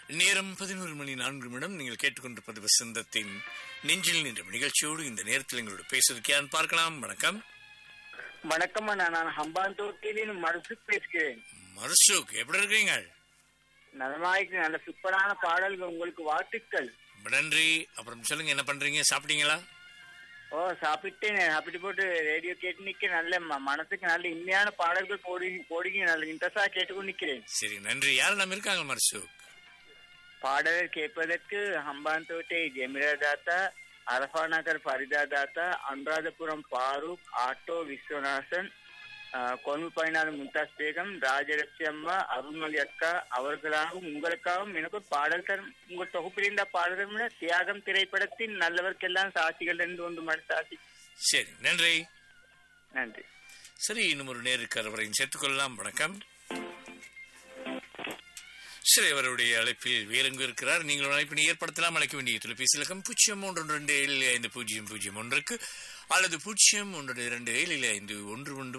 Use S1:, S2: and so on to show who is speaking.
S1: நேரம் பதினோரு மணி நான்கு நிமிடம் நீங்கள் கேட்டுக்கொண்டிருப்பது வசந்தத்தின் நெஞ்சில் நின்ற நிகழ்ச்சியோடு இந்த நேரத்தில் எங்களோட பேசுவதற்கு யார் பார்க்கலாம் வணக்கம்
S2: வணக்கம் அண்ணா நான் ஹம்பாந்தோட்டிலின் மனசு பேசுகிறேன்
S1: மருசுக் எப்படி இருக்கீங்க
S2: நலமாய்க்கு நல்ல சூப்பரான பாடல்கள் உங்களுக்கு வாழ்த்துக்கள்
S1: ரொம்ப நன்றி அப்புறம் சொல்லுங்க என்ன பண்றீங்க சாப்பிட்டீங்களா
S2: ஓ சாப்பிட்டேன் சாப்பிட்டு போட்டு ரேடியோ கேட்டு நிக்க நல்ல ம- மனசுக்கு நல்ல இனிமையான பாடல்கள் போடி போடுங்க நல்ல இன்ட்ரெஸ்டா கேட்டுக்கொண்டு நிக்கிறேன்
S1: சரி நன்றி யார் நம்ம இருக்காங்க மருசுக்
S2: பாடல்கள் கேட்பதற்கு ஹம்பாந்தோட்டை ஜெமிரா தாத்தா அரஃபா நகர் ஃபரிதா தாத்தா அனுராதபுரம் ஃபாரூக் ஆட்டோ விஸ்வநாசன் கொங்கு பயனாளர் மும்தாஸ் பேகம் ராஜலட்சுமி அம்மா அருள்மொழி அக்கா அவர்களாகவும் உங்களுக்காகவும் எனக்கு ஒரு பாடல் தரும் உங்கள் தொகுப்பிலிருந்த பாடல்கள் தியாகம் திரைப்படத்தின் நல்லவர்க்கெல்லாம் சாட்சிகள் என்று ஒன்று மனசாட்சி
S1: சரி நன்றி
S2: நன்றி
S1: சரி இன்னும் ஒரு நேருக்கு அவரையும் சேர்த்துக்கொள்ளலாம் வணக்கம் சரி அவருடைய அழைப்பில் வேறெங்கு இருக்கிறார் நீங்கள் ஒரு அழைப்பினை ஏற்படுத்தலாம் அழைக்க வேண்டிய தொலைபேசி இலக்கம் பூஜ்ஜியம் ஒன்று ரெண்டு ஏழு ஐந்து பூஜ்ஜியம் பூஜ்ஜியம் ஒன்றுக்கு அல்லது பூஜ்ஜியம் ஒன்று இரண்டு ஏழு ஐந்து ஒன்று ஒன்று